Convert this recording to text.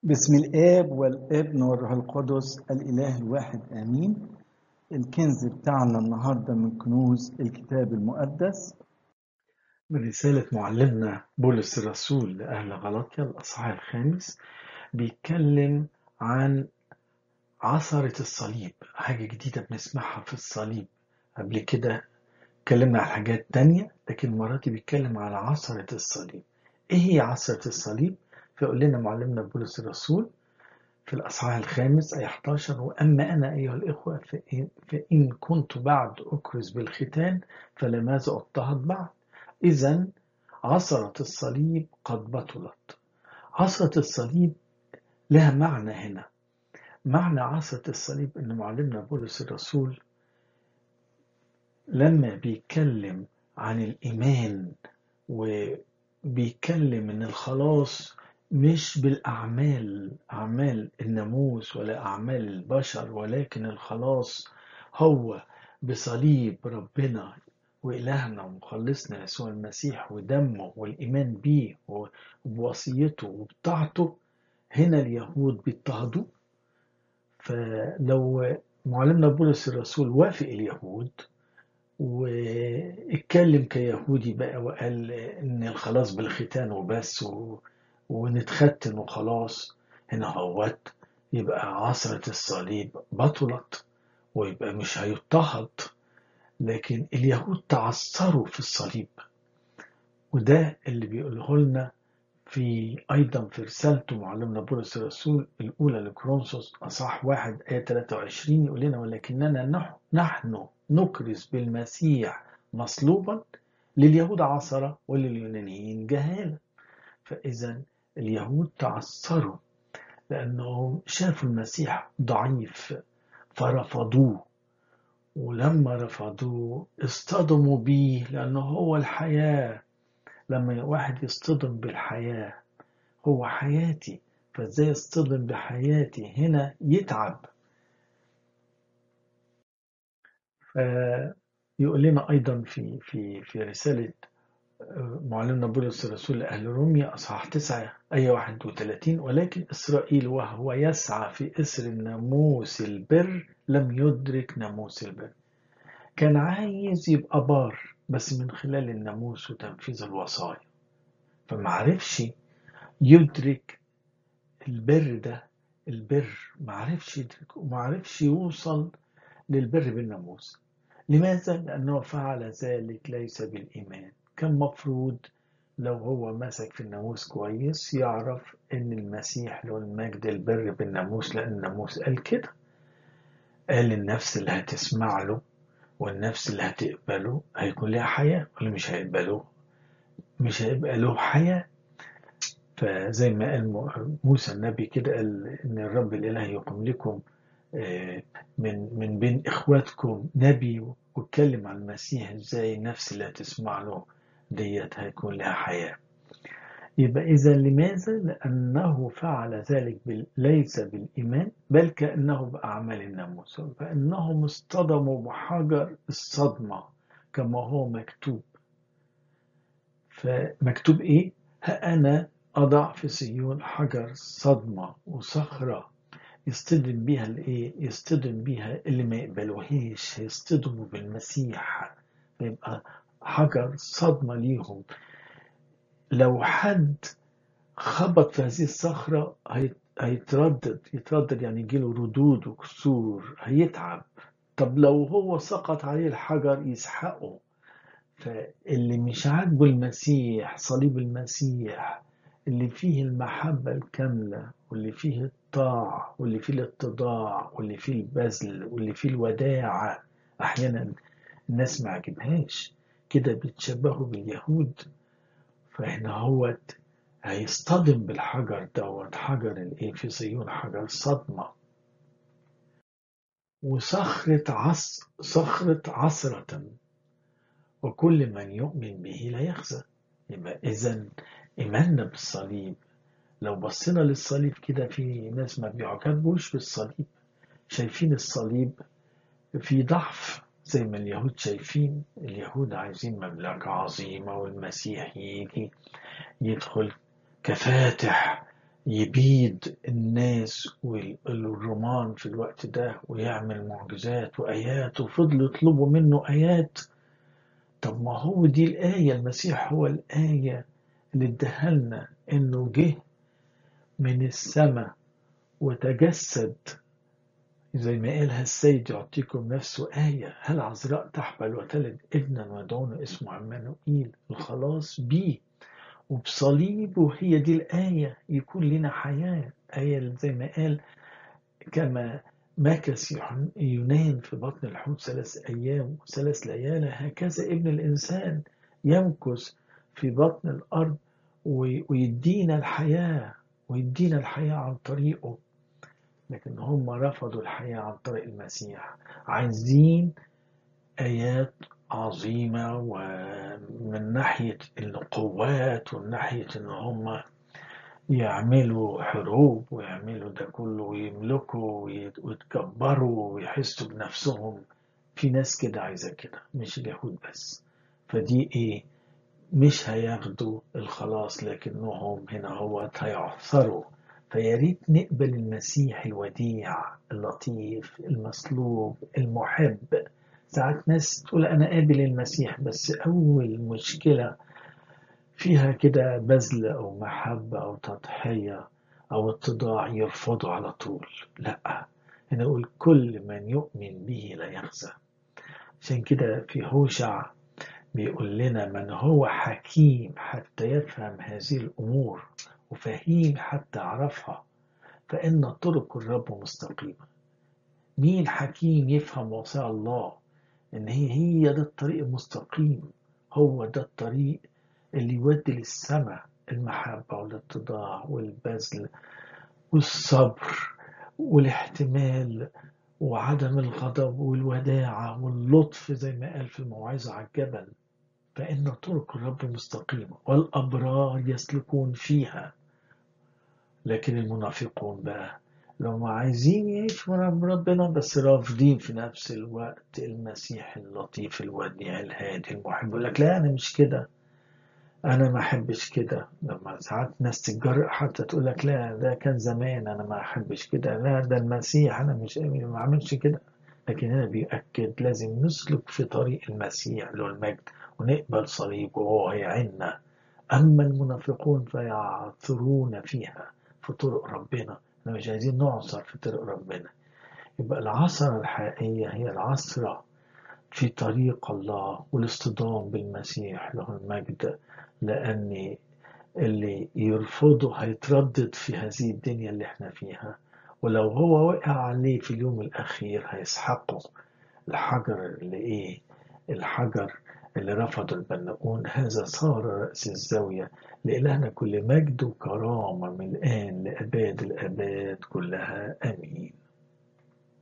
بسم الآب والابن والروح القدس الإله الواحد آمين الكنز بتاعنا النهاردة من كنوز الكتاب المقدس من رسالة معلمنا بولس الرسول لأهل غلطيا الأصحاح الخامس بيتكلم عن عثرة الصليب حاجة جديدة بنسمعها في الصليب قبل كده اتكلمنا عن حاجات تانية لكن المرة دي بيتكلم على عثرة الصليب ايه هي عثرة الصليب؟ فيقول لنا معلمنا بولس الرسول في الأصحاح الخامس أي 11 وأما أنا أيها الإخوة فإن, فإن كنت بعد أكرز بالختان فلماذا أضطهد بعد إذا عصرة الصليب قد بطلت عصرة الصليب لها معنى هنا معنى عصرة الصليب أن معلمنا بولس الرسول لما بيتكلم عن الإيمان وبيتكلم أن الخلاص مش بالأعمال أعمال الناموس ولا أعمال البشر ولكن الخلاص هو بصليب ربنا وإلهنا ومخلصنا يسوع المسيح ودمه والإيمان بيه وبوصيته وبطاعته هنا اليهود بيضطهدوا فلو معلمنا بولس الرسول وافق اليهود واتكلم كيهودي بقى وقال ان الخلاص بالختان وبس و... ونتختن وخلاص هنا هوت يبقى عصرة الصليب بطلت ويبقى مش هيضطهد لكن اليهود تعثروا في الصليب وده اللي بيقوله لنا في أيضا في رسالته معلمنا بولس الرسول الأولى لكرونسوس أصح واحد آية 23 يقول لنا ولكننا نحن نكرز بالمسيح مصلوبا لليهود عصرة ولليونانيين جهالة فإذا اليهود تعثروا لأنهم شافوا المسيح ضعيف فرفضوه ولما رفضوه اصطدموا بيه لأنه هو الحياة لما واحد يصطدم بالحياة هو حياتي فازاي يصطدم بحياتي هنا يتعب فيقول لنا أيضا في في في رسالة معلمنا بولس الرسول لأهل روميا أصحاح 9 آية 31 ولكن إسرائيل وهو يسعى في إسر الناموس البر لم يدرك ناموس البر كان عايز يبقى بار بس من خلال الناموس وتنفيذ الوصايا فما عرفش يدرك البر ده البر ما عرفش يدرك وما عرفش يوصل للبر بالناموس لماذا؟ لأنه فعل ذلك ليس بالإيمان كان مفروض لو هو مسك في الناموس كويس يعرف ان المسيح له المجد البر بالناموس لان الناموس قال كده قال النفس اللي هتسمع له والنفس اللي هتقبله هيكون لها حياة واللي مش هيقبله مش هيبقى له حياة فزي ما قال موسى النبي كده قال ان الرب الاله يقوم لكم من من بين اخواتكم نبي واتكلم عن المسيح ازاي النفس اللي هتسمع له ديت هيكون لها حياة يبقى إذا لماذا؟ لأنه فعل ذلك بال... ليس بالإيمان بل كأنه بأعمال الناموس فإنهم اصطدموا بحجر الصدمة كما هو مكتوب فمكتوب إيه؟ ها أنا أضع في سيون حجر صدمة وصخرة يصطدم بيها الإيه؟ يصطدم بيها اللي ما يقبلوهيش هيصطدموا بالمسيح فيبقى حجر صدمة ليهم لو حد خبط في هذه الصخرة هيتردد يتردد يعني يجيله ردود وكسور هيتعب طب لو هو سقط عليه الحجر يسحقه فاللي مش عاجبه المسيح صليب المسيح اللي فيه المحبة الكاملة واللي فيه الطاعة واللي فيه الاتضاع واللي فيه البذل واللي فيه الوداعة أحيانا الناس ما عجبهاش كده بيتشبهوا باليهود فهنا هو هيصطدم بالحجر دوت حجر الايه في صيون حجر صدمة وصخرة عص صخرة عصرة وكل من يؤمن به لا يخزى يبقى إذا إيماننا بالصليب لو بصينا للصليب كده في ناس ما بيعجبوش بالصليب شايفين الصليب في ضعف زي ما اليهود شايفين اليهود عايزين مملكة عظيمة والمسيح يجي يدخل كفاتح يبيد الناس والرومان في الوقت ده ويعمل معجزات وآيات وفضلوا يطلبوا منه آيات طب ما هو دي الآية المسيح هو الآية اللي اداها لنا إنه جه من السماء وتجسد زي ما قالها السيد يعطيكم نفسه آية هل عذراء تحبل وتلد ابنا ويدعون اسمه عمانوئيل الخلاص بيه وبصليبه هي دي الآية يكون لنا حياة آية زي ما قال كما مكث يونان في بطن الحوت ثلاث أيام وثلاث ليالي هكذا ابن الإنسان يمكث في بطن الأرض ويدينا الحياة ويدينا الحياة عن طريقه لكن هم رفضوا الحياة عن طريق المسيح عايزين آيات عظيمة ومن ناحية القوات ومن ناحية إن هم يعملوا حروب ويعملوا ده كله ويملكوا ويتكبروا ويحسوا بنفسهم في ناس كده عايزة كده مش اليهود بس فدي ايه مش هياخدوا الخلاص لكنهم هنا هو هيعثروا فياريت نقبل المسيح الوديع اللطيف المصلوب المحب ساعات ناس تقول أنا قابل المسيح بس أول مشكلة فيها كده بذل أو محبة أو تضحية أو اتضاع يرفضوا على طول لا هنا نقول كل من يؤمن به لا يخزى عشان كده في هوشع بيقول لنا من هو حكيم حتى يفهم هذه الأمور وفهيم حتى يعرفها فإن طرق الرب مستقيمة مين حكيم يفهم وصايا الله إن هي هي ده الطريق المستقيم هو ده الطريق اللي يودي للسماء المحبة والاتضاع والبذل والصبر والاحتمال وعدم الغضب والوداعة واللطف زي ما قال في الموعظة على الجبل فإن طرق الرب مستقيمة والأبرار يسلكون فيها لكن المنافقون بقى لو عايزين يعيشوا ربنا بس رافضين في نفس الوقت المسيح اللطيف الوديع الهادي المحب يقول لك لا أنا مش كده أنا ما أحبش كده لما ساعات ناس تتجرأ حتى تقول لك لا ده كان زمان أنا ما أحبش كده لا ده المسيح أنا مش ما أعملش كده لكن هنا بيأكد لازم نسلك في طريق المسيح له المجد ونقبل صليبه وهو هيعنا أما المنافقون فيعثرون فيها في طرق ربنا احنا مش عايزين نعصر في طرق ربنا يبقى العصرة الحقيقية هي العصرة في طريق الله والاصطدام بالمسيح له المجد لأن اللي يرفضه هيتردد في هذه الدنيا اللي احنا فيها ولو هو وقع عليه في اليوم الأخير هيسحقه الحجر اللي إيه الحجر اللي رفض البناؤون هذا صار رأس الزاوية لإلهنا كل مجد وكرامة من الآن